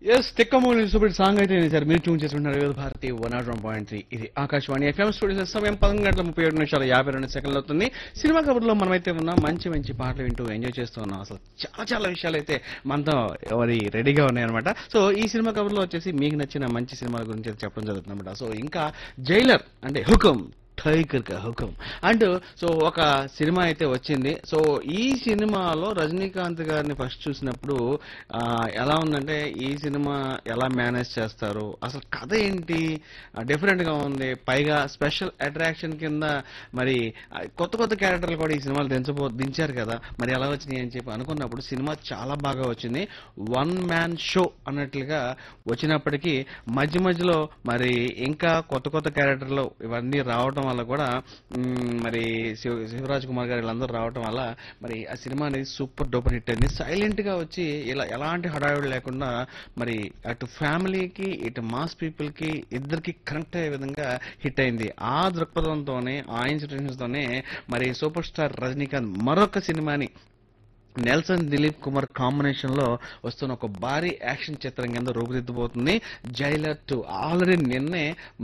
yes తెక్కమూలి super song అయితే sir మీరు ట్యూన్ చేసుకుంటున్నారు Vividh Bharati one nought one point three ఇది ఆకాశవాణి ఎఫ్ఎం స్టూడియో సమయం పదకొండు గంటల ముప్పై ఏడు నిమిషాల యాభై రెండు సెకండ్లు అవుతుంది సినిమా కబుర్లో మనమైతే ఉన్నాం మంచి మంచి పాటలు వింటూ ఎంజాయ్ చేస్తూ ఉన్నాం అసలు చాలా చాలా విషయాలు అయితే మనతో మరి రెడీగా ఉన్నాయి అనమాట సో ఈ సినిమా కబుర్లో వచ్చేసి మీకు నచ్చిన మంచి సినిమాల గురించి అయితే చెప్పడం జరుగుతుంది అనమాట సో ఇంకా జైలర్ అంటే Hukum tiger ka Hukum and so ఒక సినిమా అయితే వచ్చింది సో ఈ సినిమాలో రజనీకాంత్ గారిని ఫస్ట్ చూసినప్పుడు ఆ, ఎలా ఉందంటే ఈ సినిమా ఎలా మేనేజ్ చేస్తారు అసలు కథ ఏంటి డిఫరెంట్ గా ఉంది పైగా స్పెషల్ అట్రాక్షన్ కింద మరి ఆ, కొత్త కొత్త క్యారెక్టర్లు కూడా ఈ సినిమాలు దించబో దించారు కదా మరి ఎలా వచ్చినాయి అని చెప్పి అనుకున్నప్పుడు సినిమా చాలా బాగా వచ్చింది వన్ మ్యాన్ షో అన్నట్లుగా వచ్చినప్పటికీ మధ్య మధ్యలో మరి ఇంకా కొత్త కొత్త క్యారెక్టర్లు ఇవన్నీ రావటం వల్ల కూడా మ్, మరి శివ శివరాజ్ కుమార్ గారు వీళ్ళందరూ రావటం వల్ల మరి ఆ సినిమా అనేది సూపర్ డూపర్ హిట్ అయింది సైలెంట్ గా వచ్చి ఇలా ఎలాంటి హడావిడి లేకుండా మరి అటు ఫ్యామిలీకి ఇటు మాస్ పీపుల్ కి ఇద్దరికి కనెక్ట్ అయ్యే విధంగా హిట్ అయింది ఆ దృక్పథంతోనే ఆ ఇన్సిడెంట్స్ తోనే మరి సూపర్ స్టార్ రజనీకాంత్ మరొక సినిమాని నెల్సన్ దిలీప్ కుమార్ కాంబినేషన్ లో వస్తున్న ఒక భారీ యాక్షన్ చిత్రం కింద రూపుదిద్దుపోతుంది జైలర్ టూ ఆల్రెడీ నిన్నే